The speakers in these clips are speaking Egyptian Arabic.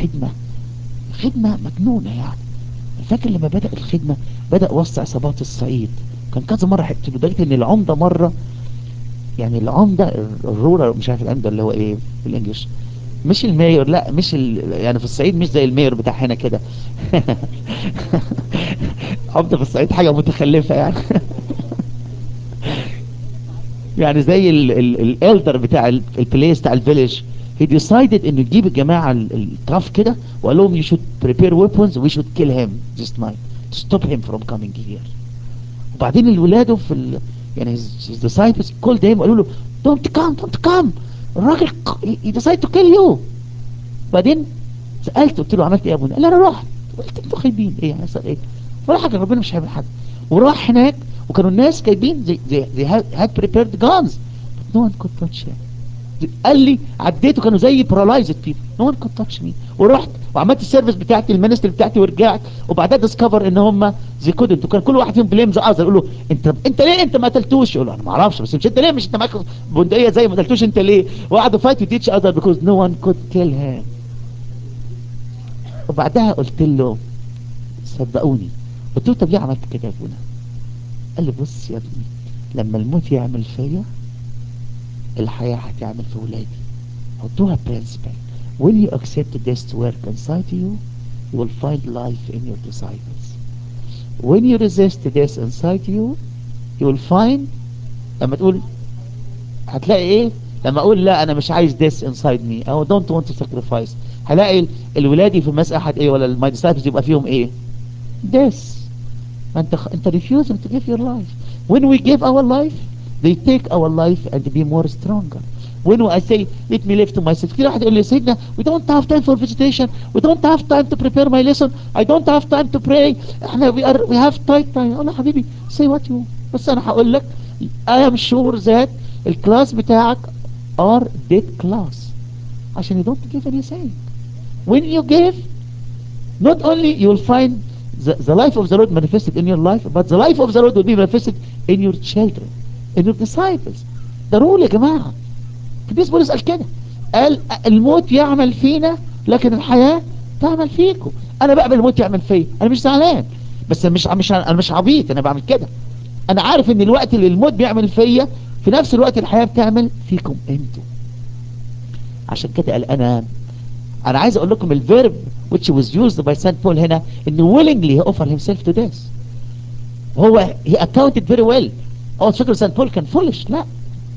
خدمة خدمة مجنونة يعني فاكر لما بدأ الخدمة بدأ وسط عصابات الصعيد كان كذا مرة حكت له لدرجة ان العمدة مرة يعني العمدة الرورال مش عارف العمدة اللي هو ايه بالانجلش مش الماير لا مش ال... يعني في الصعيد مش زي الماير بتاع هنا كده عمدة في الصعيد حاجة متخلفة يعني يعني زي الالدر بتاع البليس بتاع الفيليج he decided انه يجيب الجماعة الطرف كده وقال لهم you should prepare weapons we should kill him this night to stop him from coming here وبعدين الولاده في ال... يعني his, his disciples called him وقالوا له don't come don't come الراجل he decided to kill you بعدين سألت قلت له عملت ايه يا ابونا قال لي انا رحت قلت انتوا خايبين ايه هيحصل ايه ولا حاجة ربنا مش هيعمل حاجة وراح هناك وكانوا الناس جايبين زي زي they had, had prepared guns but no one could touch him قال لي عديته كانوا زي paralyzed people no one could touch me ورحت وعملت السيرفيس بتاعتي المينستري بتاعتي ورجعت وبعدها ديسكفر ان هم زي كودنت وكان كل واحد فيهم بليم ذا اذر يقول له انت انت ليه انت ما قتلتوش يقول له انا ما اعرفش بس مش انت ليه مش انت معاك بندقيه زي ما قتلتوش انت ليه وقعدوا فايت with each other because no one could kill him وبعدها قلت له صدقوني قلت له طب ليه عملت كده يا ابونا قال لي بص يا ابني لما الموت يعمل فيا الحياة هتعمل في ولادي حطوها principle when you accept this to work inside you you will find life in your disciples when you resist this inside you you will find لما تقول هتلاقي ايه لما اقول لا انا مش عايز this inside me او don't want to sacrifice هلاقي الولادي في المسأحة ايه ولا my disciples يبقى فيهم ايه this انت انت refusing to give your life when we give our life they take our life and be more stronger when I say let me live to myself كده واحد يقول لي سيدنا we don't have time for visitation we don't have time to prepare my lesson I don't have time to pray احنا we, are, we have tight time اقول له حبيبي say what you بس انا هقول لك I am sure that الكلاس بتاعك are dead class عشان you don't give anything when you give not only you will find the, the life of the Lord manifested in your life but the life of the Lord will be manifested in your children in your disciples ضروري يا جماعة كبيس بولس قال كده قال الموت يعمل فينا لكن الحياة تعمل فيكم انا بقبل الموت يعمل فيا انا مش زعلان بس مش مش انا مش عبيط انا بعمل كده انا عارف ان الوقت اللي الموت بيعمل فيا في نفس الوقت الحياة بتعمل فيكم انتوا عشان كده قال انا انا عايز اقول لكم الفيرب which was used by St. Paul هنا انه willingly he offered himself to death هو he accounted very well هو فكر سان بول كان فولش لا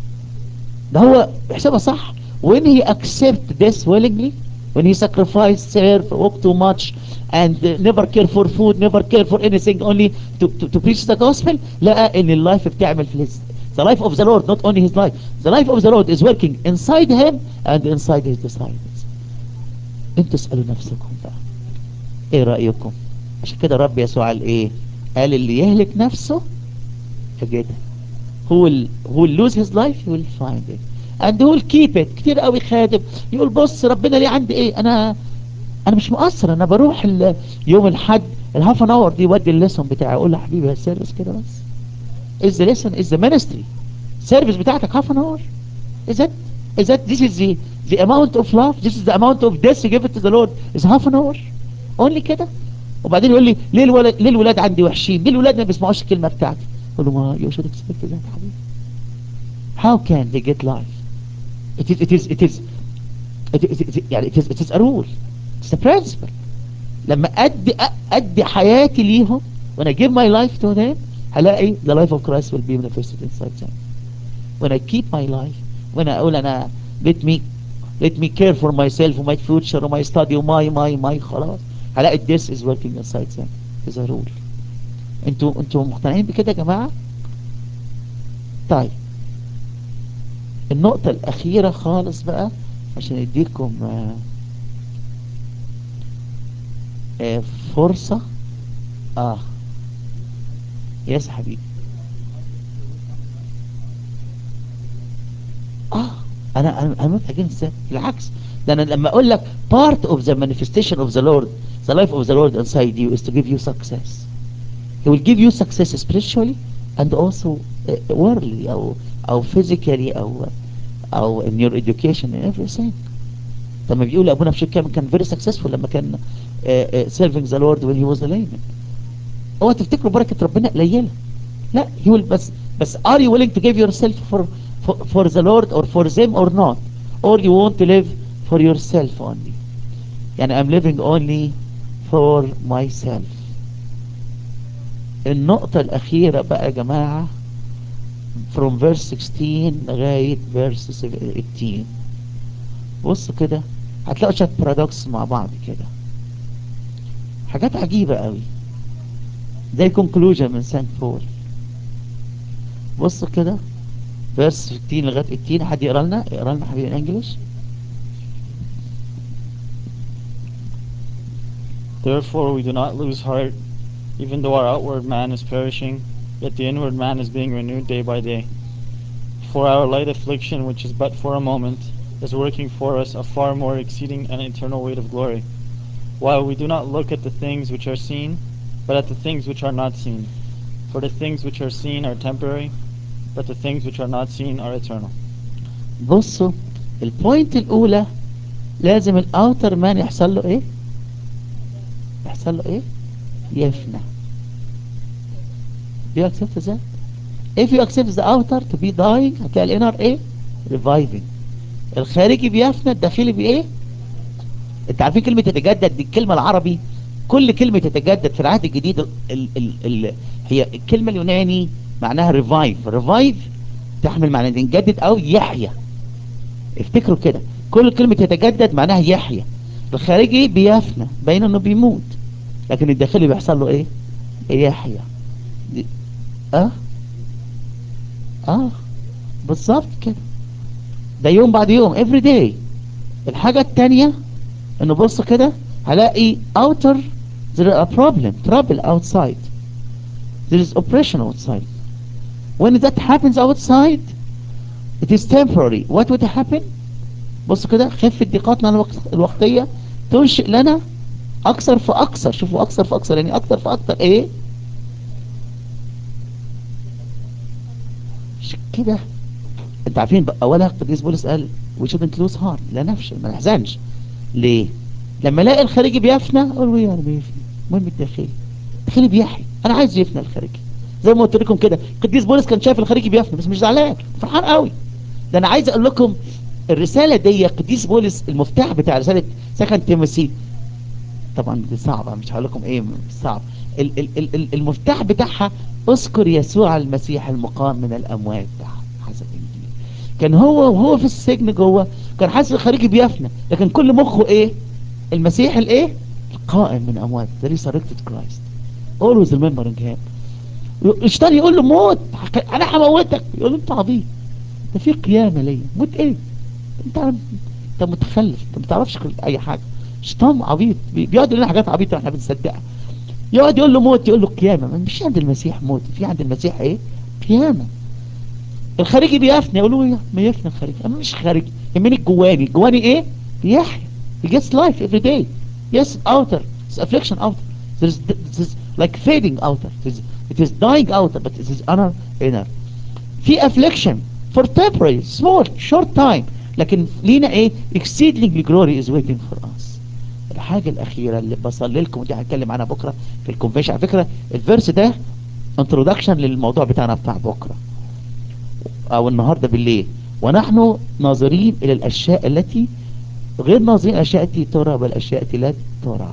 ده هو يحسبها صح when he accept this willingly when he sacrificed serve work too much and uh, never care for food never care for anything only to, to, to preach the gospel لقى ان اللايف بتعمل في the life of the Lord not only his life the life of the Lord is working inside him and inside his disciples انتوا اسألوا نفسكم بقى ايه رأيكم عشان كده رب يسوع قال ايه قال اللي يهلك نفسه يجدها who will, who will lose his life he will find it and who will keep it كتير قوي خادم يقول بص ربنا ليه عندي ايه انا انا مش مقصر انا بروح يوم الحد الهاف ان اور دي ودي الليسون بتاعي اقول له حبيبي السيرفيس كده بس is the lesson is the ministry سيرفيس بتاعتك half an hour is that is that this is the the amount of love this is the amount of death you give it to the Lord is half an hour only كده وبعدين يقول لي ليه الولد ليه الولاد عندي وحشين ليه الولاد ما بيسمعوش الكلمه بتاعتي اقول له ما you should expect that حبيبي how can they get life it is it is it is it is, it is يعني it is it is a rule it's a principle لما ادي ادي حياتي ليهم when I give my life to them هلاقي the life of Christ will be manifested inside them when I keep my life when I اقول انا let me let me care for myself and my future and my study and my my my خلاص هلاقي this is working inside them is a rule انتوا انتوا مقتنعين بكده يا جماعة طيب النقطة الأخيرة خالص بقى عشان اديكم آه آه فرصة اه يس حبيبي اه انا انا انا not against that بالعكس ده انا لما اقول لك part of the manifestation of the Lord the life of the Lord inside you is to give you success he will give you success spiritually and also uh, worldly او او physically او او in your education and everything لما بيقول ابونا بشير كامل كان فيري سكسسفول لما كان سيرفينج ذا لورد وين هي واز layman اوعى تفتكروا بركه ربنا قليله لا he will بس بس are you willing to give yourself for for, for the Lord or for them or not or you want to live for yourself only يعني I'm living only for myself النقطة الأخيرة بقى يا جماعة from verse 16 لغاية verse 18 بصوا كده هتلاقوا شوية بارادوكس مع بعض كده حاجات عجيبة قوي زي conclusion من سانت بول بصوا كده verse 15 لغاية 18 حد يقرا لنا يقرا لنا حبيبي انجلش Therefore we do not lose heart, even though our outward man is perishing, yet the inward man is being renewed day by day. For our light affliction, which is but for a moment, is working for us a far more exceeding and eternal weight of glory. While we do not look at the things which are seen, but at the things which are not seen. For the things which are seen are temporary, but the things which are not seen are eternal. بصوا البوينت الأولى لازم الأوتر مان يحصل له إيه؟ يحصل له إيه؟ يفنى. Do you accept that? If you accept the outer to be dying هتلاقي الانر إيه؟ reviving. الخارجي بيفنى الداخلي بإيه؟ أنت عارفين كلمة تتجدد دي الكلمة العربي كل كلمة تتجدد في العهد الجديد ال ال ال ال هي الكلمة اليوناني معناها ريفايف ريفايف تحمل معنى ينجدد أو يحيى افتكروا كده كل كلمة يتجدد معناها يحيى الخارجي بيفنى باين انه بيموت لكن الداخلي بيحصل له ايه يحيى دي- اه اه بالظبط كده ده يوم بعد يوم every day الحاجة التانية انه بص كده هلاقي outer there is a problem trouble outside there is oppression outside when that happens outside it is temporary what would happen بص كده خفة ضيقاتنا الوقت- الوقتية تنشئ لنا أكثر فأكثر شوفوا أكثر فأكثر يعني أكثر فأكثر إيه عشان كده أنت عارفين بقى أولا قديس بولس قال we shouldn't lose heart لا نفشل ما نحزنش ليه لما الاقي الخارجي بيفنى اقول له يعني بيفنى المهم الداخلي الداخلي بيحيى انا عايز يفنى الخارجي زي ما قلت لكم كده قديس بولس كان شايف الخارجي بيفنى بس مش زعلان فرحان قوي ده انا عايز اقول لكم الرساله دي قديس بولس المفتاح بتاع رساله سكند تيموثي طبعا دي صعبه مش هقول لكم ايه صعب ال ال ال ال المفتاح بتاعها اذكر يسوع المسيح المقام من الاموات حسب الانجيل كان هو وهو في السجن جوه كان حاسس الخارجي بيفنى لكن كل مخه ايه المسيح الايه القائم من اموات the resurrected Christ always remembering him الشيطان يقول له موت انا هموتك يقول له انت عبيط ده في قيامه ليا موت ايه انت انت متخلف انت ما بتعرفش اي حاجه شيطان عبيط بي- بيقعد يقول لنا حاجات عبيطه احنا بنصدقها يقعد يقول له موت يقول له قيامه ما مش عند المسيح موت في عند المسيح ايه قيامه الخارجي بيفنى يقولوا له ما يفنى الخارجي انا مش خارجي يهمني الجواني الجواني ايه بيحيى he gets life every day yes outer it's affliction outer there's this is like fading outer it is, it is dying outer but it is inner inner في affliction for temporary small short time لكن لينا ايه exceedingly glory is waiting for us الحاجة الأخيرة اللي بصلي لكم ودي هنتكلم عنها بكرة في الكونفيشن على فكرة الفيرس ده introduction للموضوع بتاعنا بتاع بكرة أو النهاردة بالليل ونحن ناظرين إلى الأشياء التي غير ناظرين الأشياء التي ترى بل الأشياء التي لا ترى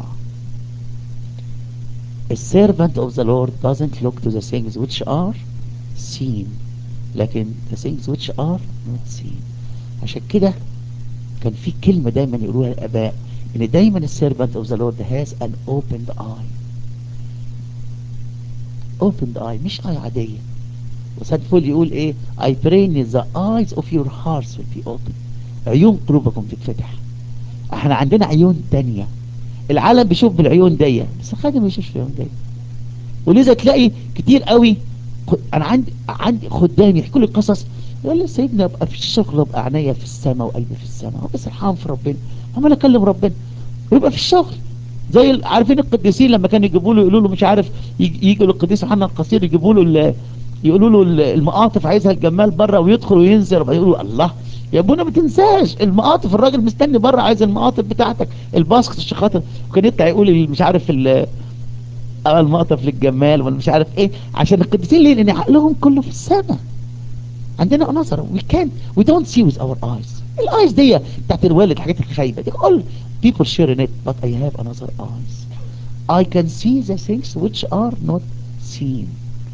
A servant of the Lord doesn't look to the things which are seen لكن the things which are not seen عشان كده كان في كلمة دايما يقولوها الآباء إن دايما السيرفنت of the Lord has an opened eye opened eye مش eye عادية وساد فول يقول إيه I pray in the eyes of your hearts will be open عيون قلوبكم تتفتح احنا عندنا عيون تانية العالم بيشوف بالعيون دي بس الخادم ما بيشوفش بالعيون دي ولذا تلاقي كتير قوي خ- انا عندي عندي خدام يحكوا لي قصص يقول لي سيدنا ابقى في الشغل ابقى عينيا في السماء وقلبي في السماء هو بس الحام في ربنا عمال اكلم ربنا ويبقى في الشغل زي ال- عارفين القديسين لما كانوا يجيبوا له يقولوا له مش عارف يج- يجوا للقديس يوحنا القصير يجيبوا له ال- يقولوا له ال- المقاطف عايزها الجمال بره ويدخل وينزل وبعدين يقولوا الله يا ابونا ما تنساش المقاطف الراجل مستني بره عايز المقاطف بتاعتك الباسكت عشان خاطر وكان يطلع يقول ال- مش عارف ال- اه المقطف للجمال ولا مش عارف ايه عشان القديسين ليه لان عقلهم كله في السماء عندنا نظر we can we don't see with our eyes الايز دي بتاعت الوالد الحاجات الخايبه دي all people share in it but I have another eyes I can see the things which are not seen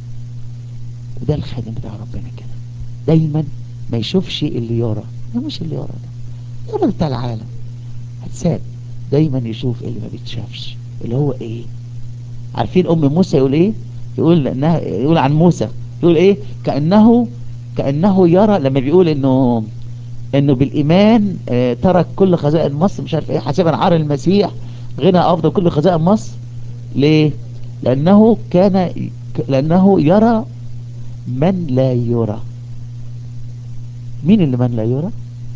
وده الخادم بتاع ربنا كده دايما ما يشوفش اللي يرى ده مش اللي يرى ده يرى بتاع العالم هتساب دايما يشوف اللي ما بيتشافش اللي هو ايه عارفين ام موسى يقول ايه يقول انها يقول عن موسى يقول ايه كانه كانه يرى لما بيقول انه انه بالايمان آه، ترك كل خزائن مصر مش عارف ايه حسبا عار المسيح غنى افضل كل خزائن مصر ليه لانه كان لانه يرى من لا يرى مين اللي من لا يرى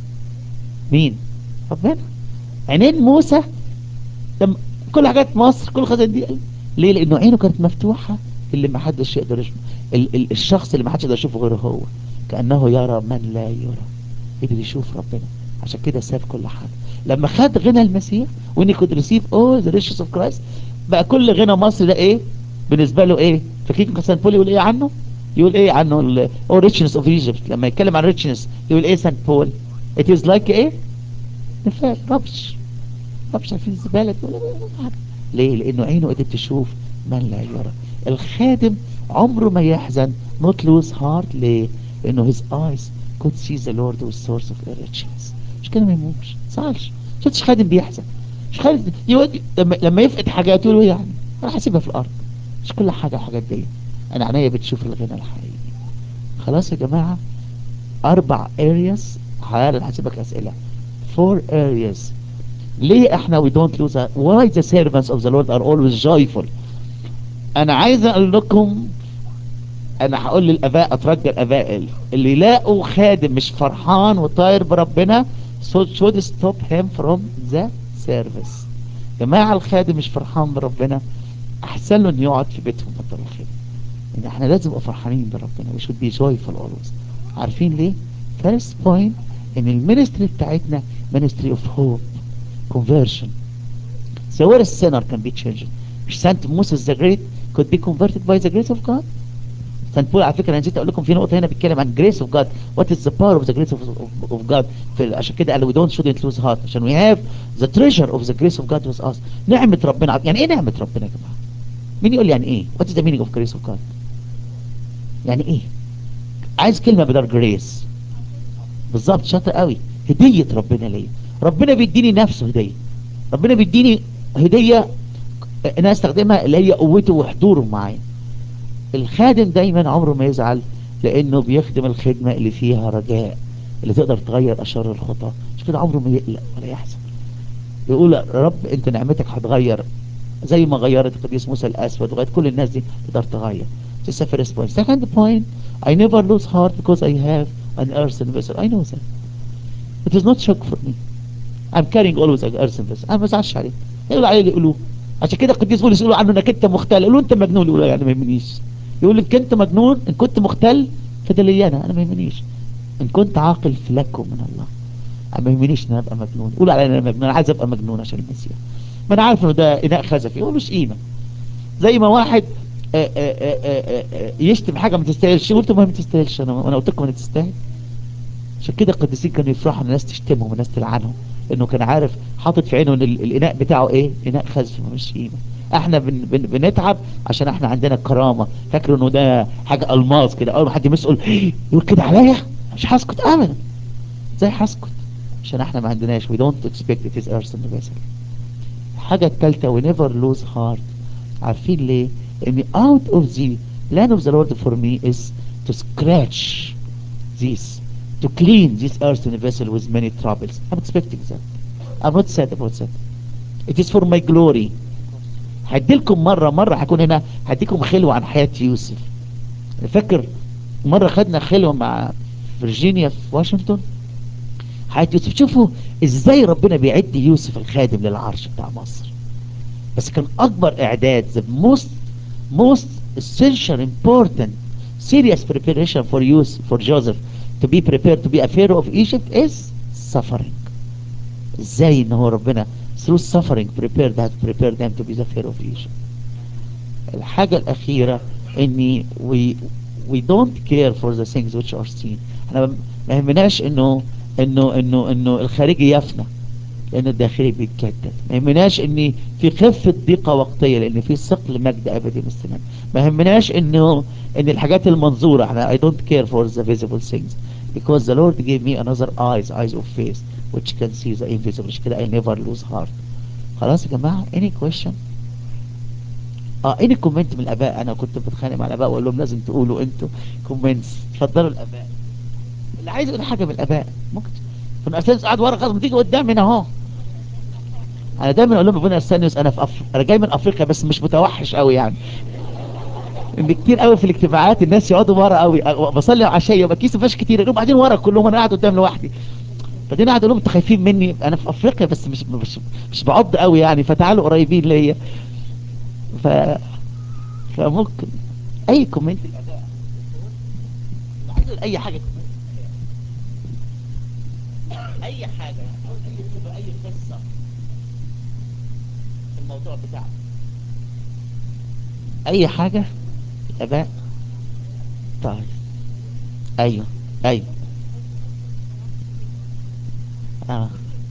مين ربنا عينين موسى لما كل حاجات مصر كل خزائن دي ليه لانه عينه كانت مفتوحه اللي ما حدش يقدر يشوف ال ال الشخص اللي ما حدش يقدر يشوفه غيره هو كانه يرى من لا يرى قدر يشوف ربنا عشان كده ساب كل حاجه لما خد غنى المسيح وان كنت ريسيف اول ذا ريشز اوف كرايست بقى كل غنى مصر ده ايه بالنسبه له ايه فاكرين سان بول يقول ايه عنه يقول ايه عنه او ريتشنس اوف ايجيبت لما يتكلم عن ريتشنس يقول ايه سان بول ات از لايك ايه نفاق ربش ربش عارفين الزباله تقول إيه؟ حاجة. ليه لانه عينه قدرت تشوف من لا يرى الخادم عمره ما يحزن not lose heart ليه لانه his eyes could see the Lord who source of their riches مش كده ما يموتش صالش شفتش خادم بيحزن مش خادم يواجه لما, لما يفقد حاجات يقول له يعني انا هسيبها في الارض مش كل حاجه الحاجات دي انا عينيا بتشوف الغنى الحقيقي خلاص يا جماعه اربع areas حالا هسيبك اسئله four areas ليه احنا we don't lose our- why the servants of the Lord are always joyful انا عايز اقول لكم انا هقول للاباء اترجى الاباء اللي يلاقوا خادم مش فرحان وطاير بربنا so should stop him from the service جماعة الخادم مش فرحان بربنا احسن له انه يقعد في بيتهم بدل الخدمة ان احنا لازم نبقى فرحانين بربنا we should be joyful always عارفين ليه first point ان المينستري بتاعتنا ministry of hope conversion so where a sinner can be changed مش سانت موسى the great could be converted by the grace of God سانت بول على فكره انا نسيت اقول لكم في نقطه هنا بيتكلم عن grace of God what is the power of the grace of, of, of God في عشان كده قال we don't shouldn't lose heart عشان we have the treasure of the grace of God with us نعمه ربنا يعني ايه نعمه ربنا يا جماعه مين يقول يعني ايه what is the meaning of grace of God يعني ايه عايز كلمه بدل grace بالظبط شاطر قوي هديه ربنا ليا ربنا بيديني نفسه هديه ربنا بيديني هديه انا استخدمها اللي هي قوته وحضوره معايا الخادم دايما عمره ما يزعل لانه بيخدم الخدمة اللي فيها رجاء اللي تقدر تغير اشر الخطى مش كده عمره ما يقلق ولا يحزن يقول يا رب انت نعمتك هتغير زي ما غيرت القديس موسى الاسود وغيرت كل الناس دي تقدر تغير This is the first point. Second point, I never lose heart because I have an earthen vessel. I know that. It is not shock for me. I'm carrying always an earthen vessel. أنا ما بزعلش عليه. يقول عليه اللي يقولوه. عشان كده القديس بولس يقولوا عنه انك انت مختل. يقولوا انت مجنون يقولوا يعني ما يهمنيش. يقول لك انت مجنون ان كنت مختل فده لي انا انا ما يهمنيش. ان كنت عاقل فلكم من الله. أنا ما يهمنيش ان انا ابقى مجنون. قول علي انا مجنون. انا عايز ابقى مجنون عشان المسيح. ما انا عارف انه ده اناء خزفي. هو مش قيمه. زي ما واحد آآ آآ آآ آآ يشتم حاجه ما تستاهلش قلت ما ما تستاهلش انا وانا قلت لكم انها تستاهل عشان كده القديسين كانوا يفرحوا ان الناس تشتمهم والناس تلعنهم انه كان عارف حاطط في عينه ان ال- الاناء بتاعه ايه اناء خزف مش قيمه احنا بن بن بنتعب عشان احنا عندنا كرامه فاكر انه ده حاجه الماس كده اول ما حد يسال يقول كده عليا مش هسكت ابدا ازاي هسكت عشان احنا ما عندناش we don't expect it is earth in the vessel الحاجه الثالثه we never lose heart عارفين ليه ان out of the plan of the Lord for me is to scratch this to clean this earthen vessel with many troubles I'm expecting that I'm not sad about that it is for my glory هديلكم مرة مرة هكون هنا هديكم خلوة عن حياة يوسف فاكر مرة خدنا خلوة مع فيرجينيا في واشنطن حياة يوسف شوفوا ازاي ربنا بيعد يوسف الخادم للعرش بتاع مصر بس كان اكبر اعداد the most most essential important serious preparation for use for Joseph to be prepared to be a pharaoh of Egypt is suffering ازاي ان هو ربنا through suffering prepared that prepared them to be the pharaoh of Egypt الحاجة الأخيرة اني we we don't care for the things which are seen احنا ما يهمناش انه انه انه انه الخارجي يفنى لان الداخلي بيتجدد ما يهمناش ان في خفة ضيقة وقتية لان في ثقل مجد ابدي مستمر ما يهمناش انه ان الحاجات المنظورة احنا I don't care for the visible things because the Lord gave me another eyes eyes of faith which can see the invisible مش كده I never lose heart خلاص يا جماعة any question اه any comment من الاباء انا كنت بتخانق مع الاباء واقول لهم لازم تقولوا انتوا comments اتفضلوا الاباء اللي عايز يقول حاجة من الاباء ممكن في الاستاذ قاعد ورا خلاص ما تيجي قدامي هنا اهو انا دايما اقول لهم ربنا يستنس انا في أف... انا جاي من افريقيا بس مش متوحش قوي يعني ان كتير قوي في الاجتماعات الناس يقعدوا ورا قوي بصلي عشيه يبقى كيس فاش كتير يقولوا بعدين ورا كلهم انا قاعد قدام لوحدي بعدين قاعد اقول لهم انتوا خايفين مني انا في افريقيا بس مش مش مش بعض قوي يعني فتعالوا قريبين ليا ف فممكن اي كومنت الاداء عايز أقول اي حاجه اي حاجه أقول اي خبره اي قصه في الموضوع بتاعنا اي حاجه اباء طيب ايوه ايوه اه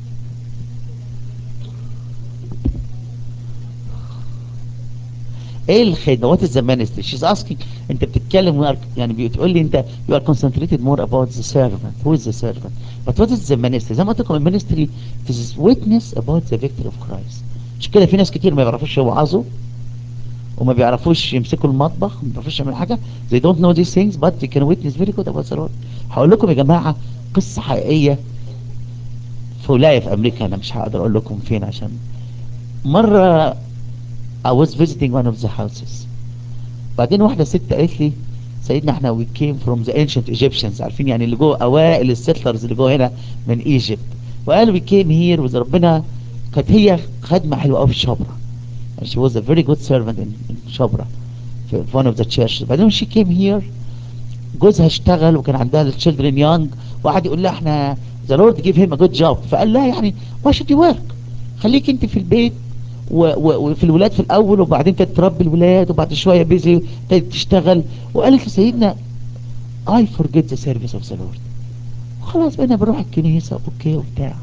ايه الخدمه وات از ذا ministry she's asking انت بتتكلم we are- يعني بتقول لي انت you are concentrated more about the servant who is the servant but what is the ministry زي ما قلت لكم المينستري this is witness about the victory of Christ مش كده في ناس كتير ما بيعرفوش يوعظوا وما بيعرفوش يمسكوا المطبخ وما بيعرفوش يعملوا حاجه they don't know these things but they can witness very good about the Lord هقول لكم يا جماعه قصه حقيقيه في ولايه في امريكا انا مش هقدر اقول لكم فين عشان مره I was visiting one of the houses بعدين واحدة ست قالت لي سيدنا احنا we came from the ancient Egyptians عارفين يعني اللي جوه اوائل السيتلرز اللي جوه هنا من ايجيبت وقالوا we came here وذ ربنا كانت هي خدمة حلوة قوي في شبرا and she was a very good servant in, in شبرا في في one of the churches بعدين she came here جوزها اشتغل وكان عندها الchildren young وقعد يقول لها احنا the Lord give him a good job فقال لها يعني why should you work خليك انت في البيت و و وفي الولاد في الاول وبعدين كانت تربي الولاد وبعد شويه بيزي ابتدت تشتغل وقالت لسيدنا I forget the service of the Lord خلاص بقينا بنروح الكنيسه اوكي وبتاع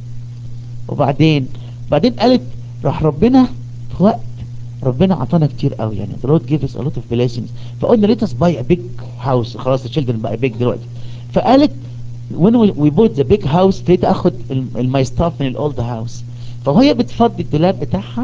وبعدين بعدين قالت راح ربنا في وقت ربنا عطانا كتير قوي يعني the Lord gave us a lot of blessings فقلنا let us buy a big house خلاص the children بقى big دلوقتي فقالت when we, we bought the big house ابتديت اخد الماي ستاف من الاولد هاوس فوهي بتفضي الدولاب بتاعها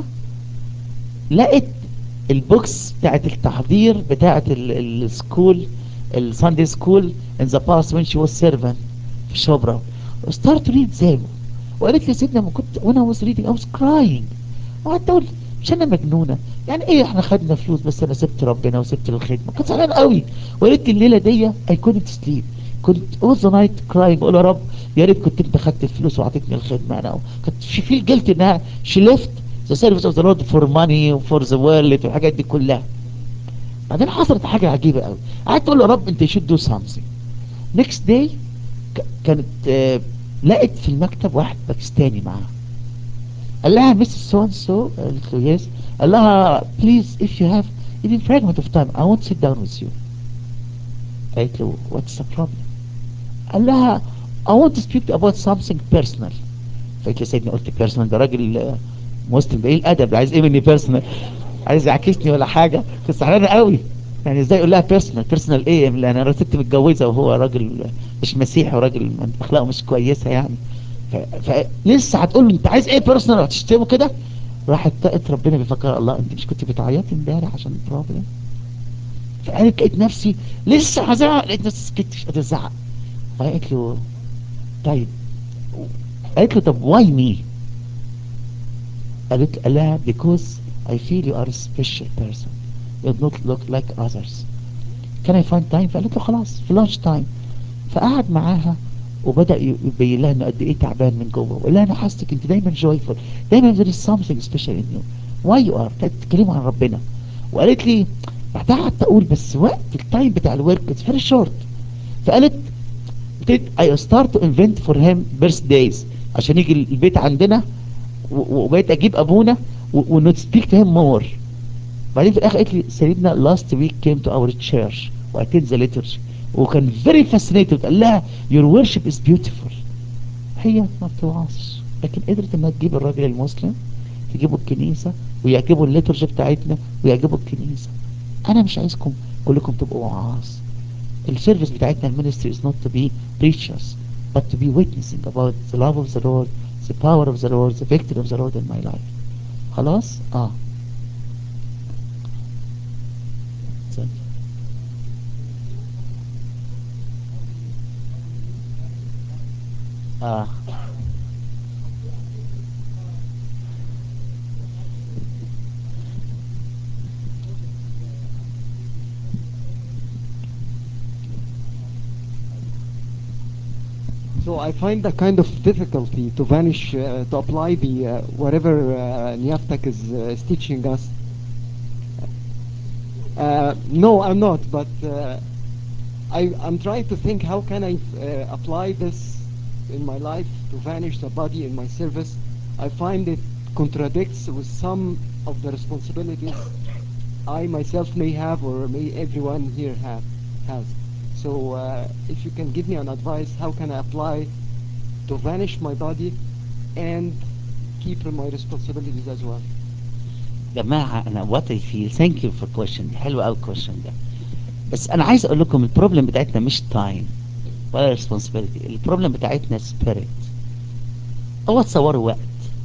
لقت البوكس بتاعت التحضير بتاعت السكول الساندي سكول in the past when she was servant في شبرا start to read them وقالت لي سيدنا ما كنت وانا was reading I was crying وقعدت اقول مش انا مجنونه يعني ايه احنا خدنا فلوس بس انا سبت ربنا وسبت الخدمه كنت زعلان قوي وقالت لي الليله دي I couldn't sleep كنت all the night crying بقول يا رب يا ريت كنت انت خدت الفلوس وعطيتني الخدمه انا كنت في في الجلد انها she left the service of the Lord for money for the world والحاجات دي كلها بعدين حصلت حاجه عجيبه قوي قعدت تقول له يا رب انت should do something next day ك- كانت آه، لقت في المكتب واحد باكستاني معاها قال لها مس سو اند سو قالت له يس قال لها بليز if you have even fragment of time I won't sit down with you قالت له what's the problem قال لها I want to speak about something personal فقلت له سيدنا قلت personal ده راجل آه، مسلم بايه الادب عايز ايه مني personal عايز يعكسني ولا حاجه كنت زعلانه قوي يعني ازاي يقول لها بيرسونال بيرسونال ايه لان انا ست متجوزه وهو راجل مش مسيحي وراجل اخلاقه مش كويسه يعني ف... فلسه هتقول له انت عايز ايه بيرسونال وهتشتمه كده راحت لقيت ربنا بيفكر الله انت مش كنت بتعيطي امبارح عشان البروبلم فقالت لقيت نفسي لسه هزعق لقيت نفسي سكت مش قادر ازعق فقالت له طيب قالت له طب واي مي قالت قال لها because I feel you are a special person you do not look like others can I find time فقالت له خلاص في lunch time فقعد معاها وبدأ يبين لها انه قد ايه تعبان من جوه وقال لها انا حاسك انت دايما joyful دايما there is something special in you why you are كانت تتكلموا عن ربنا وقالت لي بعدها قعدت اقول بس وقت التايم بتاع الورك اتس فيري شورت فقالت ابتديت I start to invent for him birthdays عشان يجي البيت عندنا و- و- وبقيت اجيب ابونا و speak to him more بعدين في الاخر قالت لي سيدنا last week came to our church واتيت ذا liturgy وكان very fascinated قال لها your worship is beautiful هي ما بتوعظش لكن قدرت انها تجيب الراجل المسلم تجيبه الكنيسة ويعجبوا الليتورجي بتاعتنا ويعجبوا الكنيسة انا مش عايزكم كلكم تبقوا وعاظ السيرفيس بتاعتنا المينستري is not to be preachers but to be witnessing about the love of the Lord the power of the Lord the victory of the Lord in my life خلاص اه ثانية. اه So I find a kind of difficulty to vanish, uh, to apply the uh, whatever uh, Niaftak is, uh, is teaching us. Uh, no, I'm not, but uh, I, I'm trying to think how can I uh, apply this in my life to vanish the body in my service. I find it contradicts with some of the responsibilities I myself may have or may everyone here have has. So uh, if you can give me an advice, how can I apply to vanish my body and keep my responsibilities as well? جماعة أنا what I feel thank you for question دي حلوة أوي question ده بس أنا عايز أقول لكم البروبلم بتاعتنا مش time ولا responsibility البروبلم بتاعتنا spirit هو تصوروا وقت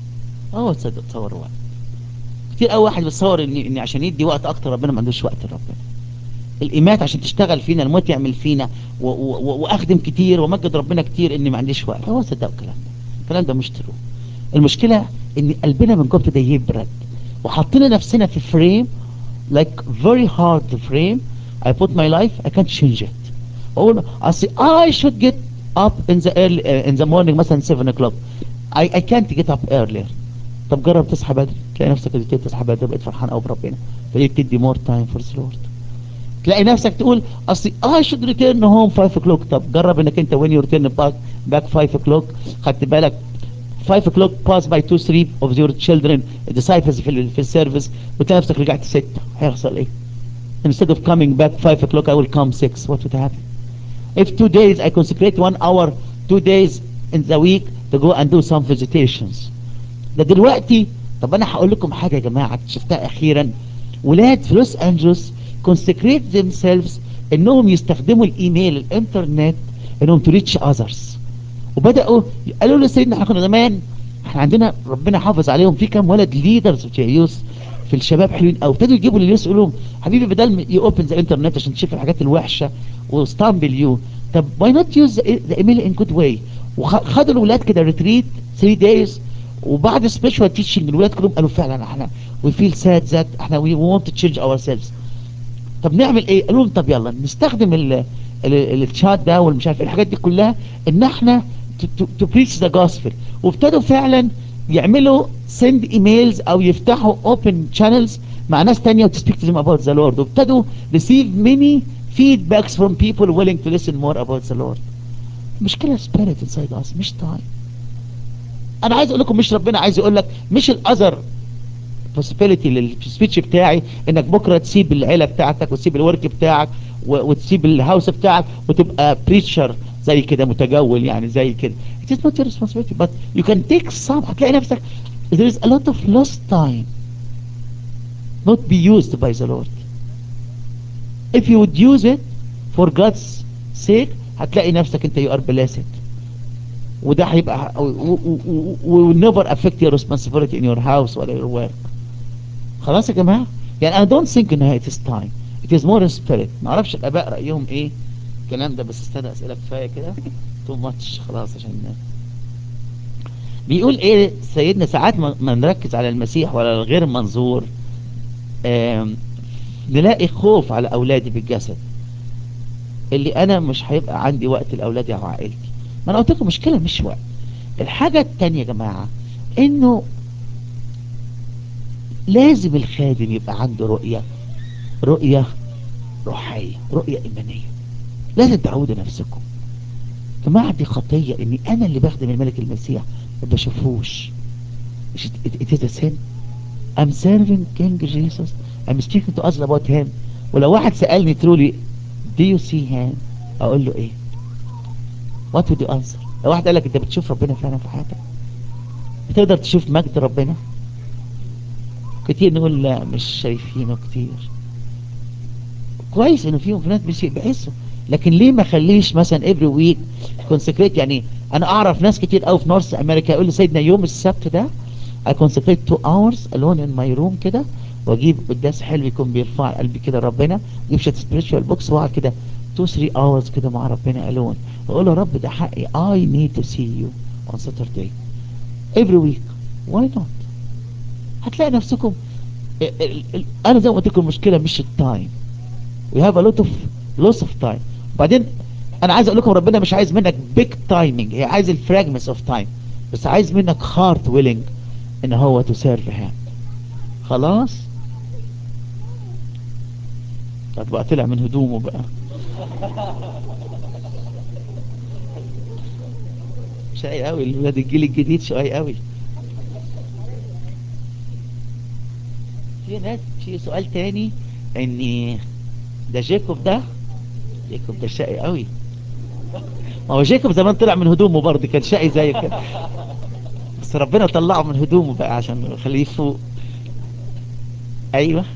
هو تصدق تصوروا وقت كتير أوي واحد بيتصور إن إن عشان يدي وقت أكتر ربنا ما عندوش وقت لربنا الإيمات عشان تشتغل فينا الموت يعمل فينا و و و وأخدم كتير ومجد ربنا كتير إني ما عنديش وقت هو صدقوا الكلام ده الكلام ده مش ترو المشكلة إن قلبنا من جوه ابتدى يبرد وحطينا نفسنا في فريم like very hard to frame I put my life I can't change it أقول I say I should get up in the early uh, in the morning مثلا 7 o'clock I, I can't get up earlier طب جرب تصحى بدري تلاقي نفسك ابتديت تصحى بدري بقيت فرحان قوي بربنا ابتديت تدي more time for the Lord تلاقي نفسك تقول اصل I should return home 5 o'clock طب جرب انك انت when you return back back 5 o'clock خدت بالك 5 o'clock pass by two three of your children disciples في ال- في السيرفيس وتلاقي نفسك رجعت 6 هيحصل ايه instead of coming back 5 o'clock I will come 6 what would happen if two days I consecrate one hour two days in the week to go and do some visitations ده دلوقتي طب انا هقول لكم حاجه يا جماعه شفتها اخيرا ولاد في لوس انجلوس consecrate themselves انهم يستخدموا الايميل الانترنت انهم to reach others وبداوا قالوا له سيدنا احنا كنا زمان احنا عندنا ربنا حافظ عليهم في كام ولد ليدرز في يوس في الشباب حلوين قوي ابتدوا يجيبوا لليوس يقولوا لهم حبيبي بدل يوبن ذا انترنت عشان تشوف الحاجات الوحشه وستامبل يو طب واي نوت يوز ذا ايميل ان جود واي وخدوا الاولاد كده ريتريت 3 دايز وبعد سبيشال تيتشنج الولاد كلهم قالوا فعلا احنا وي فيل ساد ذات احنا وي ونت تو تشينج اور سيلفز طب نعمل ايه قالوا لهم طب يلا نستخدم ال ال- الشات ده والمش عارف إيه الحاجات دي كلها ان احنا تو بريتش ذا جوسبل وابتدوا فعلا يعملوا سند ايميلز او يفتحوا اوبن شانلز مع ناس تانية وتسبيك تو ذم about the Lord وابتدوا receive many feedbacks from people willing to listen more about the Lord مشكلة spirit inside us مش time انا عايز اقول لكم مش ربنا عايز يقول لك مش الاذر possibility للسبيتش بتاعي انك بكره تسيب العيله بتاعتك وتسيب الورك بتاعك و- وتسيب الهاوس بتاعك وتبقى بريتشر زي كده متجول يعني زي كده it is not your responsibility but you can take some هتلاقي نفسك there is a lot of lost time not be used by the Lord if you would use it for God's sake هتلاقي نفسك انت you are blessed وده هيبقى will never affect your responsibility in your house ولا your work خلاص يا جماعة يعني I don't think ان it is time it is more in spirit ما اعرفش الاباء رأيهم ايه الكلام ده بس استنى اسئلة كفاية كده too much خلاص عشان بيقول ايه سيدنا ساعات ما ما نركز على المسيح ولا الغير منظور آم، نلاقي خوف على اولادي بالجسد اللي انا مش هيبقى عندي وقت لاولادي او عائلتي ما انا قلت لكم مشكلة مش وقت الحاجة التانية يا جماعة انه لازم الخادم يبقى عنده رؤية رؤية روحية رؤية إيمانية لازم تعودوا نفسكم جماعة دي خطية اني انا اللي بخدم الملك المسيح ما بشوفوش Is it, it, it is a sin I'm serving King Jesus I'm speaking to us about him ولو واحد سألني truly do you see him اقول له ايه what would you answer لو واحد قال لك انت بتشوف ربنا فعلا في حياتك بتقدر تشوف مجد ربنا كتير نقول لا مش شايفينه كتير كويس انه فيهم في ناس بيش- بيحسوا لكن ليه ما خليش مثلا افري ويك كونسكريت يعني انا اعرف ناس كتير قوي في نورث امريكا يقول لي سيدنا يوم السبت ده I consecrate two hours alone in my room كده واجيب قداس حلو يكون بيرفع قلبي كده ربنا اجيب شويه spiritual books واقعد كده 2 3 hours كده مع ربنا alone واقول له رب ده حقي I need to see you on Saturday every week why not هتلاقي نفسكم ال- ال- ال- انا زي ما قلت لكم المشكله مش التايم we have a lot of loss of time وبعدين انا عايز اقول لكم ربنا مش عايز منك big timing هي عايز الفراجمنتس of time بس عايز منك heart willing ان هو to serve him خلاص طب بقى طلع من هدومه بقى شقي قوي الولاد الجيل الجديد شقي قوي في ناس في سؤال تاني ان ده جيكوب ده جيكوب ده شقي قوي ما هو جيكوب زمان طلع من هدومه برضه كان شقي زي كده بس ربنا طلعه من هدومه بقى عشان يخليه يفوق ايوه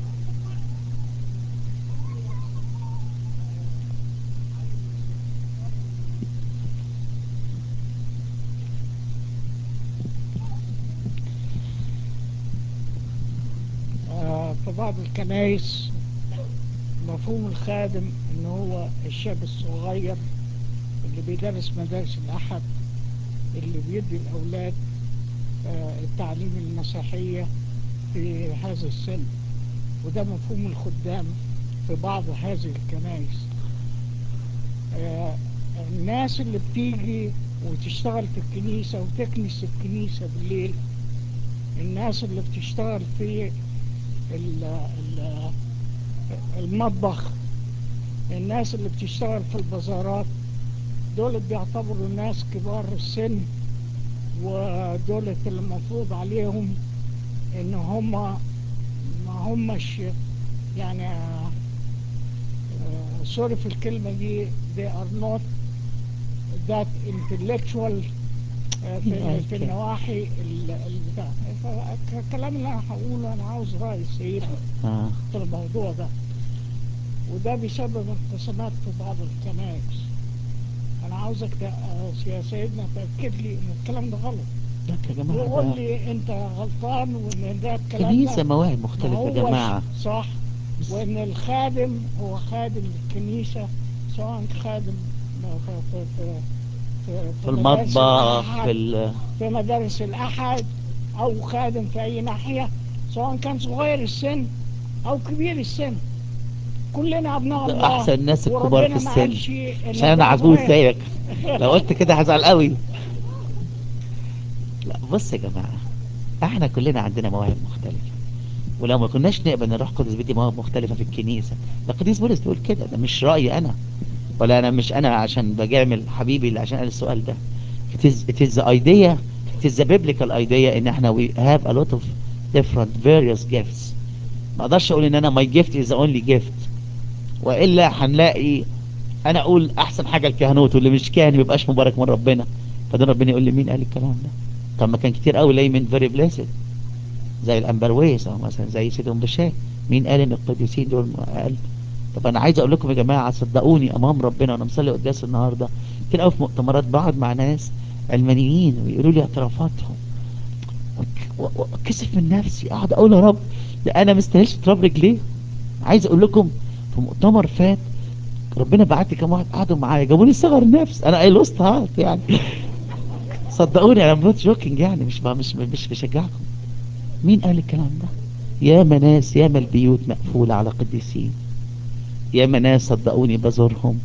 آه، في بعض الكنائس مفهوم الخادم ان هو الشاب الصغير اللي بيدرس مدارس الاحد اللي بيدي الاولاد آه، التعليم المسيحية في هذا السن وده مفهوم الخدام في بعض هذه الكنائس آه، الناس اللي بتيجي وتشتغل في الكنيسة وتكنس الكنيسة بالليل الناس اللي بتشتغل في ال- ال- المطبخ الناس اللي بتشتغل في البازارات دول بيعتبروا ناس كبار السن ودول اللي المفروض عليهم ان هم ما همش يعني آه، آه، سوري في الكلمة دي they are not that intellectual آه، في, في Okay. النواحي ال- البتاع فالكلام اللي انا هقوله انا عاوز رأي سيد آه. في الموضوع ده وده بيسبب انقسامات في بعض الكنائس انا عاوزك ت- آه، يا سيدنا تأكد لي ان الكلام ده غلط لك يا جماعة وقول ده لي انت غلطان وان ده الكلام كنيسة ده مواهب ما مختلفة يا هوش جماعة صح وان الخادم هو خادم الكنيسة سواء خادم في, في, في, في, في مدارس المطبخ الأحد، في ال... في مدارس الأحد أو خادم في أي ناحية سواء كان صغير السن أو كبير السن كلنا أبناء ده الله احسن الناس الكبار وربنا في ما السن قالش إن عشان انا ده عجوز صغير. زيك لو قلت كده هزعل قوي لا بص يا جماعة احنا كلنا عندنا مواهب مختلفة ولو ما كناش نقبل نروح قدس بيدي مواهب مختلفة في الكنيسة ده قديس بولس بيقول كده ده مش رأيي انا ولا انا مش انا عشان بجامل حبيبي اللي عشان قال السؤال ده it is it is the idea it is the biblical idea ان احنا we have a lot of different various gifts ما اقدرش اقول ان انا my gift is the only gift والا هنلاقي انا اقول احسن حاجه الكهنوت واللي مش كاهن ما يبقاش مبارك من ربنا فده ربنا يقول لي مين قال الكلام ده طب ما كان كتير قوي لي من فيري بليسد زي الامبرويس او مثلا زي سيدهم بشاي مين قال ان القديسين دول قال طب انا عايز اقول لكم يا جماعه صدقوني امام ربنا وانا مصلي قداس النهارده كتير قوي في مؤتمرات بقعد مع ناس علمانيين ويقولوا لي اعترافاتهم وك- و- وكسف من نفسي اقعد اقول يا رب ده انا مستاهلش تراب رجليه عايز اقول لكم في مؤتمر فات ربنا بعت لي كام واحد قعدوا معايا جابوا لي صغر نفس انا اي لوست هارت يعني صدقوني انا نوت جوكينج يعني مش مش مش بشجعكم مين قال الكلام ده يا ناس يا البيوت مقفولة على قديسين يا ناس صدقوني بزورهم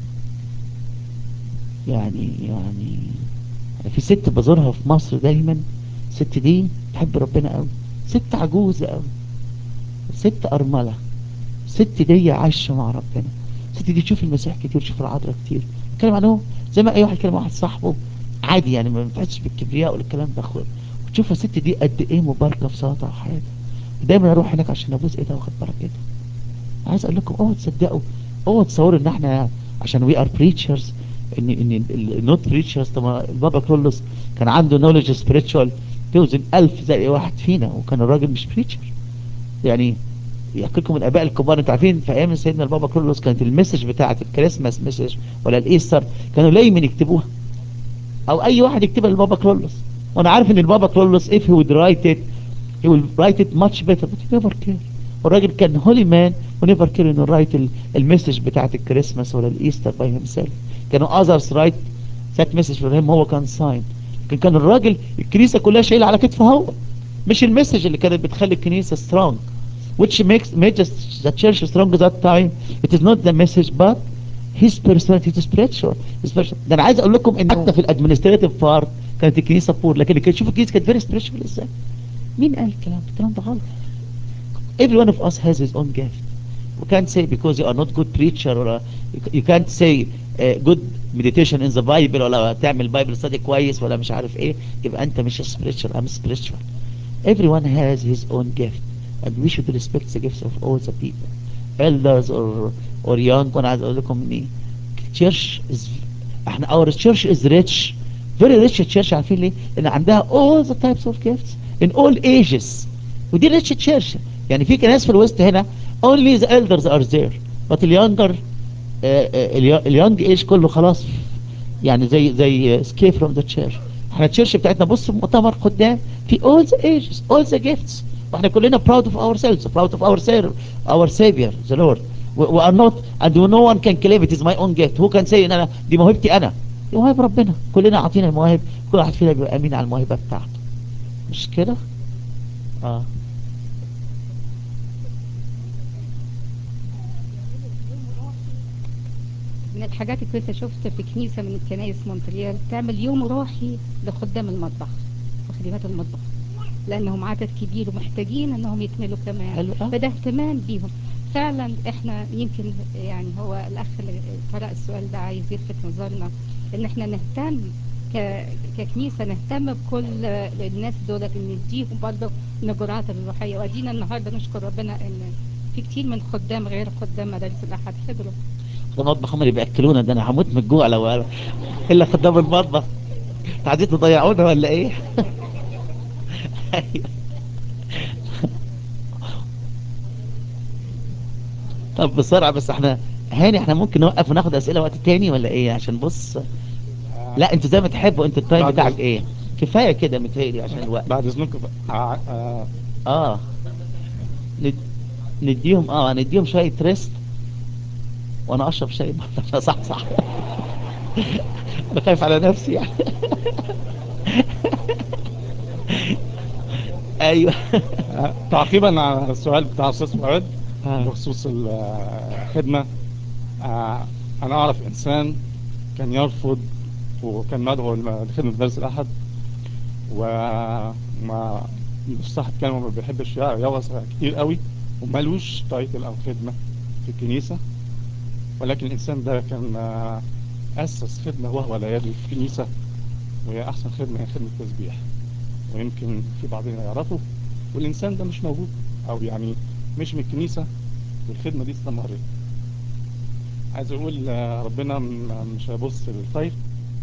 يعني يعني أنا في ست بزورها في مصر دايما الست دي تحب ربنا قوي ست عجوزة قوي ست أرملة ست دي عايشة مع ربنا الست دي تشوف المسيح كتير تشوف العذراء كتير بتكلم عنهم زي ما اي واحد كلم واحد صاحبه عادي يعني ما بتحسش بالكبرياء ولا الكلام ده اخويا وتشوف الست دي قد ايه مباركه في صلاتها وحياتها دايما اروح هناك عشان ابوس ايدها واخد بركتها عايز اقول لكم اوعوا تصدقوا اوعوا تصوروا ان احنا عشان وي ار بريتشرز ان ان النوت بريتشرز طب البابا كرولوس كان عنده نولج سبيريتشوال توزن ألف زي أي واحد فينا وكان الراجل مش بريتشر يعني يحكي لكم الاباء الكبار انتوا عارفين في ايام سيدنا البابا كرولوس كانت المسج بتاعه الكريسماس مسج ولا الايستر كانوا دايما يكتبوها او اي واحد يكتبها للبابا كرولوس وانا عارف ان البابا كرولوس if he would write it he will write it much better but he never cared والراجل كان هولي مان ونيفر كير انه رايت المسج بتاعت الكريسماس ولا الايستر باي هيم سيلف كانوا اذرز رايت ذات مسج فور هيم هو كان ساين لكن كان الراجل الكنيسه كلها شايله على كتفه هو مش المسج اللي كانت بتخلي الكنيسه سترونج which makes made just the church strong at that time it is not the message but his personality is spiritual spiritual ده انا عايز اقول لكم ان حتى في الادمنستريتيف بارت كانت الكنيسه بور لكن اللي كان يشوف الكنيسه كانت فيري spiritual ازاي مين قال الكلام ده الكلام ده غلط every one of us has his own gift we can't say because you are not good preacher or a, you can't say uh, good meditation in the Bible ولا تعمل Bible study كويس ولا مش عارف ايه يبقى انت مش spiritual I'm spiritual everyone has his own gift and we should respect the gifts of all the people elders or or young وانا عايز اقول لكم ان church is احنا our church is rich very rich church عارفين ليه؟ لان عندها all the types of gifts in all ages ودي rich church يعني في كنايس في الوسط هنا only the elders are there but اليونجر اليونج ايج كله خلاص يعني زي زي escape from the church احنا التشيرش بتاعتنا بص مؤتمر قدام في all the ages all the gifts واحنا كلنا proud of ourselves proud of our savior our savior the Lord we, we are not and no one can claim it is my own gift who can say ان انا دي موهبتي انا دي موهب ربنا كلنا عاطينا المواهب كل واحد فينا بيبقى امين على الموهبه بتاعته مش كده اه من الحاجات الكويسة شفت في كنيسة من كنايس مونتريال تعمل يوم روحي لخدام المطبخ وخدمات المطبخ لأنهم عدد كبير ومحتاجين أنهم يكملوا كمان حلو أوي. فده اهتمام بيهم فعلا احنا يمكن يعني هو الأخ اللي قرأ السؤال ده عايز يلفت نظرنا إن احنا نهتم ك... ككنيسة نهتم بكل الناس دول إن نديهم برضه النجرات الروحية وأدينا النهاردة نشكر ربنا إن في كتير من خدام غير خدام مدارس الأحد حضروا المطبخ هم اللي بياكلونا ده انا هموت من الجوع لو الا خدام المطبخ انتوا عايزين تضيعونا ولا ايه أيوة. طب بسرعه بس احنا هاني احنا ممكن نوقف وناخد اسئله وقت تاني ولا ايه عشان بص لا انتوا زي ما تحبوا انت التايم بعد بتاعك إذن- ايه كفايه كده متهيألي عشان الوقت بعد اذنكم آه، آه، اه ند... نديهم اه نديهم شويه ريست وانا اشرب شاي برضه. صح صح انا خايف على نفسي يعني ايوه آه، تعقيبا على السؤال بتاع استاذ فؤاد آه. بخصوص الخدمه آه، انا اعرف انسان كان يرفض وكان مدعو لخدمه مدارس الاحد وما صاحب كلمه ما بيحبش يوصل كتير قوي ومالوش تايتل او خدمه في الكنيسه ولكن الانسان ده كان آه، اسس خدمه وهو لا يدري في الكنيسه وهي احسن خدمه هي خدمه التسبيح ويمكن في بعضنا يعرفه والإنسان ده مش موجود أو يعني مش من الكنيسة والخدمة دي استمرت عايز أقول آه، ربنا م- مش هيبص للخير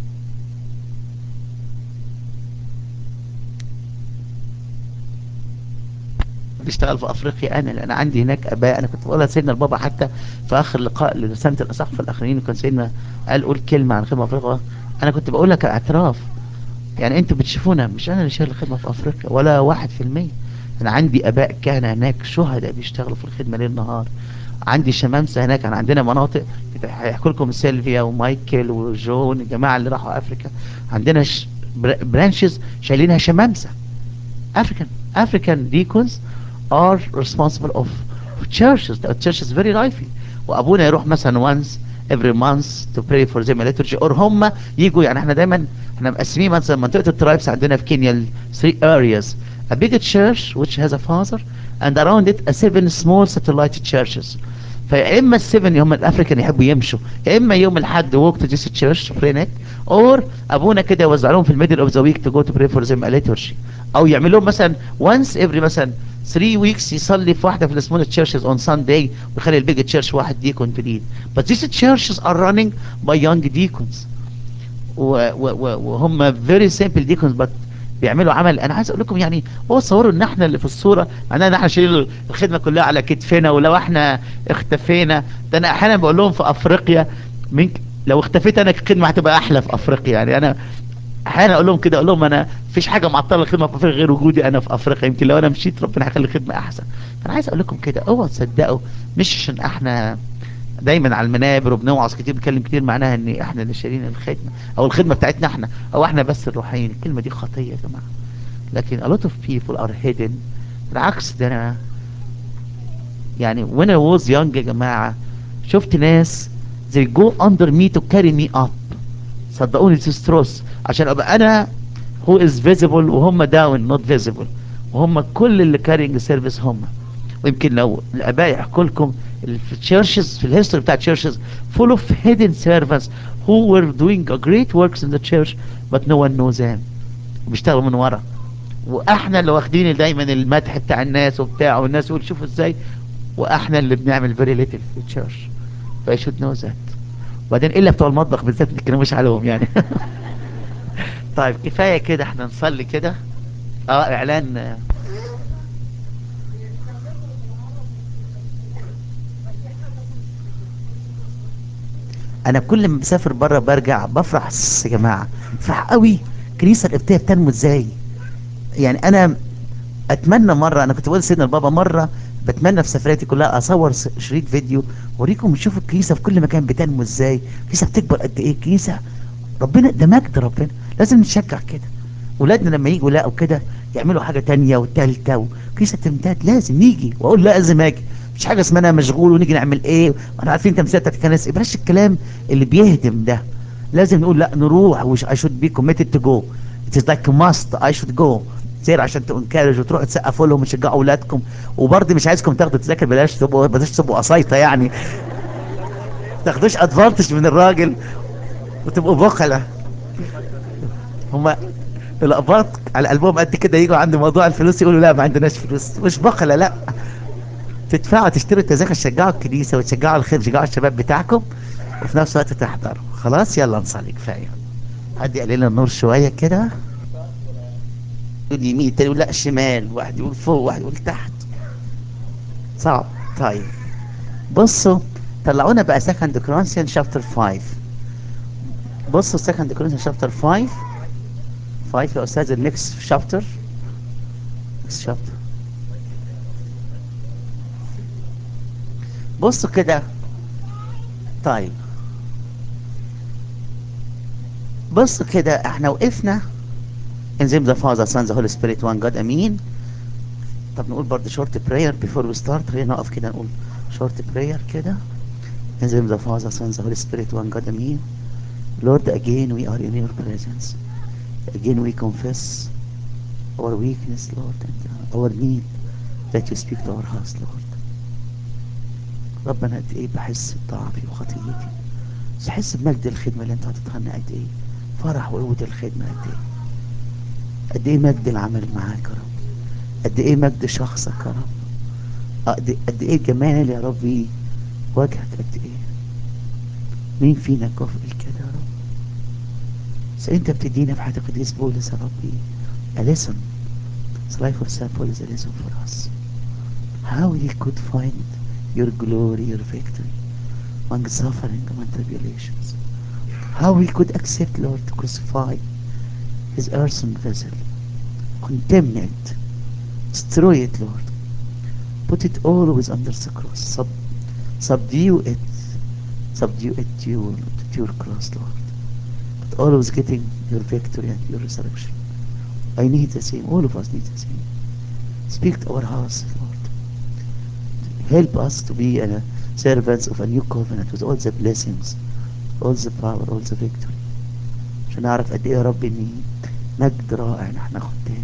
بيشتغل في افريقيا انا لان عندي هناك اباء انا كنت بقولها لسيدنا البابا حتى في اخر لقاء لسنه الاساقفه الاخرين وكان سيدنا قال قول كلمه عن خدمه افريقيا انا كنت بقولها كاعتراف يعني انتوا بتشوفونا مش انا اللي شايل الخدمه في افريقيا ولا واحد في المية انا عندي اباء كهنه هناك شهداء بيشتغلوا في الخدمه ليل نهار عندي شمامسه هناك كان عندنا مناطق هيحكوا لكم سيلفيا ومايكل وجون الجماعه اللي راحوا افريكا عندنا ش... برانشز شايلينها شمامسه African African deacons are responsible of churches the church is very lively وابونا يروح مثلا once every month to pray for them a liturgy or هم يجوا يعني احنا دايما احنا مقسمين مثلا منطقه الترايبس عندنا في كينيا ال three areas a big church which has a father and around it a seven small satellite churches فيا اما السيفن هم الافريكان يحبوا يمشوا يا اما يوم الاحد ووك تو جيسس تشيرش برينك اور ابونا كده يوزع لهم في الميدل اوف ذا ويك تو جو تو بري فور زي ما او يعمل لهم مثلا وانس افري مثلا 3 ويكس يصلي في واحده في السمول تشيرشز اون سانداي ويخلي البيج تشيرش واحد ديكون في ليد but these churches are running by young deacons و- و- و- وهم very simple deacons but بيعملوا عمل انا عايز اقول لكم يعني هو تصوروا ان احنا اللي في الصوره معناها ان احنا شايلين الخدمه كلها على كتفنا ولو احنا اختفينا ده انا احيانا بقول لهم في افريقيا من لو اختفيت انا الخدمه هتبقى احلى في افريقيا يعني انا احيانا اقول لهم كده اقول لهم انا مفيش حاجه معطله الخدمه في افريقيا غير وجودي انا في افريقيا يمكن لو انا مشيت ربنا هيخلي الخدمه احسن فانا عايز اقول لكم كده اوعوا تصدقوا مش عشان احنا دايما على المنابر وبنوعظ كتير بنتكلم كتير معناها ان احنا اللي شايلين الخدمه او الخدمه بتاعتنا احنا او احنا بس الروحيين الكلمه دي خطيه يا جماعه لكن a lot of people are hidden بالعكس ده انا يعني when I was young يا جماعه شفت ناس they go under me to carry me up صدقوني this is truth عشان ابقى انا who is visible وهم down not visible وهم كل اللي carrying service هم ويمكن لو الاباء يحكوا لكم في التشيرشز في الهيستوري بتاع التشيرشز full of hidden servants who were doing a great works in the church but no one knows them وبيشتغلوا من ورا واحنا اللي واخدين دايما المدح بتاع الناس وبتاع والناس يقول شوفوا ازاي واحنا اللي بنعمل very little في التشيرش فاي should know that وبعدين الا بتوع المطبخ بالذات ما تتكلموش عليهم يعني طيب كفايه كده احنا نصلي كده اه اعلان آه، انا كل ما بسافر بره برجع بفرح يا جماعه بفرح قوي الكنيسه القبطيه بتنمو ازاي يعني انا اتمنى مره انا كنت بقول لسيدنا البابا مره بتمنى في سفرياتي كلها اصور س- شريط فيديو اوريكم تشوفوا الكنيسه في كل مكان بتنمو ازاي الكنيسه بتكبر قد ايه الكنيسه ربنا ده مجد ربنا لازم نشجع كده ولادنا لما يجوا لقوا كده يعملوا حاجه تانية وتالتة وكنيسه تمتد لازم نيجي واقول لازم اجي مفيش حاجه اسمها انا مشغول ونيجي نعمل ايه وانا عارفين تمثيلات بتاعت الكنائس ايه بلاش الكلام اللي بيهدم ده لازم نقول لا نروح وش I should be committed to go it is like a must I should go سير عشان تنكرج وتروحوا تسقفوا لهم وتشجعوا اولادكم وبرضه مش عايزكم تاخدوا تذاكر بلاش تبقوا بلاش تبقوا قصايطه يعني ما تاخدوش ادفانتج من الراجل وتبقوا بخلة هما الاباط على قلبهم قد كده يجوا عند موضوع الفلوس يقولوا لا ما عندناش فلوس مش بخلة لا تدفعوا تشتروا التذاكر تشجعوا الكنيسه وتشجعوا الخير تشجعوا الشباب بتاعكم وفي نفس الوقت تحضروا خلاص يلا نصلي كفايه حد يقلل لنا النور شويه كده يقول يمين التاني يقول لا شمال واحد يقول فوق واحد يقول تحت صعب طيب بصوا طلعونا بقى سكند كورنثيان شابتر 5 بصوا سكند كورنثيان شابتر 5 5 يا استاذ النكست شابتر نكست شابتر بصوا كده طيب بصوا كده احنا وقفنا in the name of the Father, Son, the Holy Spirit, one God, امين طب نقول برضه short prayer before we start خلينا نقف كده نقول short prayer كده in the name of the Father, Son, the Holy Spirit, one God, امين Lord, again we are in your presence. Again we confess our weakness, Lord, and our need that you speak to our hearts, Lord. ربنا قد ايه بحس بضعفي وخطيتي بس بحس بمجد الخدمة اللي انت هتطهرنا قد ايه فرح وقوة الخدمة قد ايه قد ايه مجد العمل معاك يا رب قد ايه مجد شخصك يا رب قد قد ايه جمال يا ربي وجهك قد ايه مين فينا كفء كده يا رب بس انت بتدينا في حياة القديس بولس يا ربي a lesson His life of St. Paul is a lesson for us how he could find your glory your victory among suffering among tribulations how he could accept Lord to crucify his earthen vessel condemn it destroy it Lord put it always under the cross Sub, subdue it subdue it to your, to your cross Lord but always getting your victory and your resurrection I need the same all of us need the same speak to our hearts Lord help us to be uh, servants of a new covenant with all the blessings all the power all the victory عشان نعرف قد ايه يا رب ان مجد رائع نحن خدام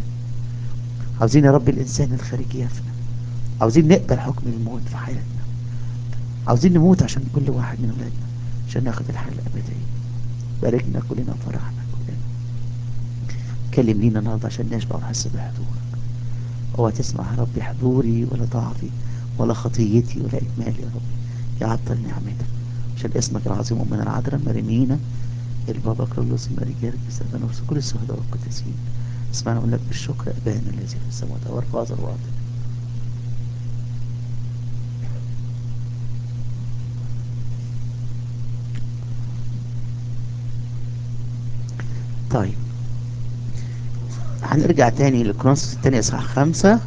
عاوزين يا رب الانسان الخارجي يفنى عاوزين نقبل حكم الموت في حياتنا عاوزين نموت عشان كل واحد من ولادنا عشان ناخد الحياة الأبدية باركنا كلنا وفرحنا كلنا كلم لينا النهارده عشان نشبع ونحس بحضورك اوعى تسمع يا ربي حضوري ولا ضعفي ولا خطيتي ولا إكمالي يا رب يعطل نعمتك عشان اسمك العظيم ومن العذراء مريمينا البابا كرولوس الملك جارك استفانوس كل الشهداء والقديسين اسمعنا نقول لك بالشكر أبانا الذي في السماوات وارفع هذا الواطن طيب هنرجع تاني لكرونس التاني اصحاح خمسة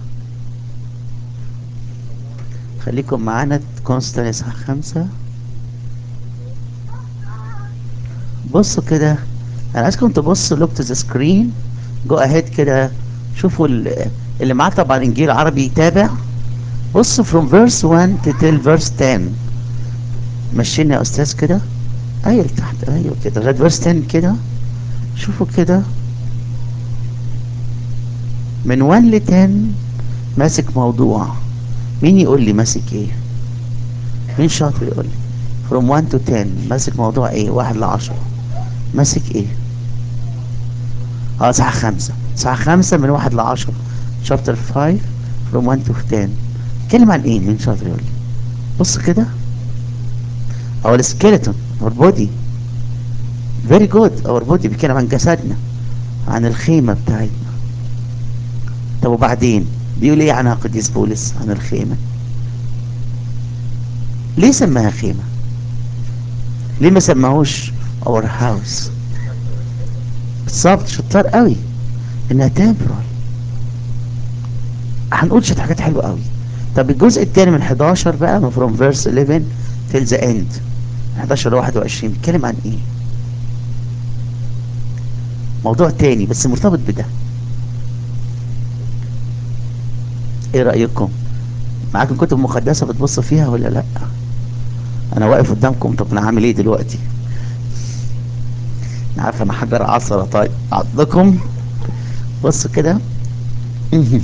خليكم معانا كرونس التاني اصحاح خمسة بصوا كده انا عايزكم تبصوا لوك تو ذا سكرين جو اهيد كده شوفوا ال- اللي معاه طبعا انجيل عربي يتابع بصوا from verse 1 to till verse 10 مشينا يا استاذ كده ايوه تحت ايوه كده لغايه verse 10 كده شوفوا كده من 1 ل 10 ماسك موضوع مين يقول لي ماسك ايه مين شاطر يقول لي from 1 to 10 ماسك موضوع ايه 1 ل 10 ماسك ايه اه صح خمسة صح خمسة من واحد لعشرة شابتر 5 from 1 to 10 اتكلم عن ايه مين شاطر يقول لي بص كده او السكيلتون اور بودي فيري جود اور بودي بيتكلم عن جسدنا عن الخيمة بتاعتنا طب وبعدين بيقول ايه عنها قديس بولس عن الخيمة ليه سماها خيمة ليه ما سماهوش اور هاوس بالظبط شطار قوي انها تمبرال هنقول شويه حاجات حلوه قوي طب الجزء الثاني من 11 بقى من فروم فيرس 11 تيل ذا اند 11 ل 21 بيتكلم عن ايه موضوع تاني بس مرتبط بده ايه رايكم معاكم كتب مقدسه بتبصوا فيها ولا لا انا واقف قدامكم طب انا هعمل ايه دلوقتي أنا عارف انا حجر عصرة طيب عضكم بص كده مهم.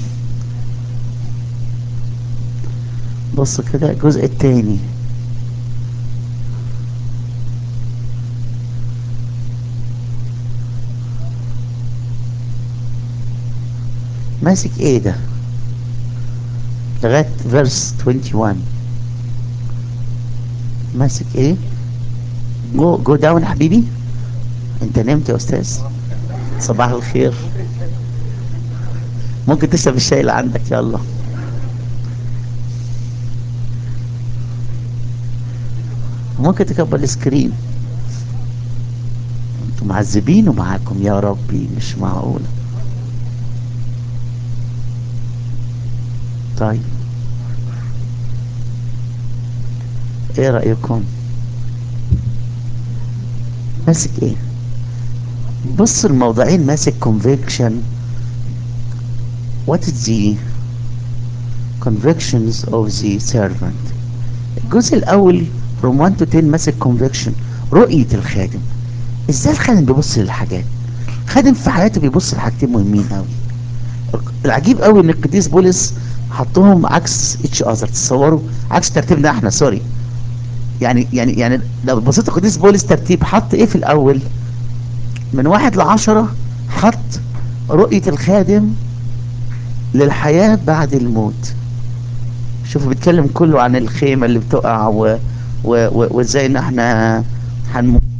بص كده الجزء التاني ماسك ايه ده لغاية فيرس 21 ماسك ايه جو جو داون يا حبيبي انت نمت يا استاذ صباح الخير ممكن تشرب الشاي اللي عندك يلا ممكن تكبر السكرين انتوا معذبين ومعاكم يا ربي مش معقول طيب ايه رأيكم ماسك ايه بص الموضوعين ماسك conviction what is the convictions of the servant الجزء الاول from 1 to 10 ماسك conviction رؤية الخادم ازاي الخادم بيبص للحاجات خادم في حياته بيبص لحاجتين مهمين قوي العجيب قوي ان القديس بولس حطهم عكس اتش اذر تصوروا عكس ترتيبنا احنا سوري يعني يعني يعني لو بصيت القديس بولس ترتيب حط ايه في الاول من واحد لعشرة حط رؤية الخادم للحياة بعد الموت شوفوا بيتكلم كله عن الخيمة اللي بتقع و... و... و... وازاي ان احنا هنموت